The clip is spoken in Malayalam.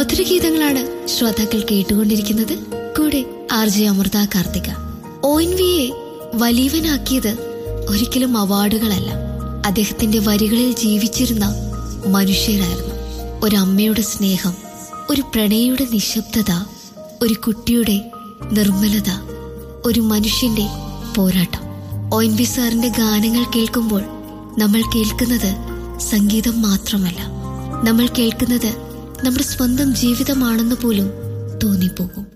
മധുരഗീതങ്ങളാണ് ശ്രോതാക്കൾ കേട്ടുകൊണ്ടിരിക്കുന്നത് കൂടെ R J Amrutha Karthika O N വിയെ വലിയവനാക്കിയത് ഒരിക്കലും അവാർഡുകളല്ല അദ്ദേഹത്തിന്റെ വരികളിൽ ജീവിച്ചിരുന്ന മനുഷ്യരായിരുന്നു ഒരമ്മയുടെ സ്നേഹം ഒരു പ്രണയയുടെ നിശബ്ദത ഒരു കുട്ടിയുടെ നിർമ്മലത ഒരു മനുഷ്യന്റെ പോരാട്ടം ഒ എൻ വി സാറിന്റെ ഗാനങ്ങൾ കേൾക്കുമ്പോൾ നമ്മൾ കേൾക്കുന്നത് സംഗീതം മാത്രമല്ല നമ്മൾ കേൾക്കുന്നത് നമ്മുടെ സ്വന്തം ജീവിതമാണെന്ന് പോലും തോന്നിപ്പോകും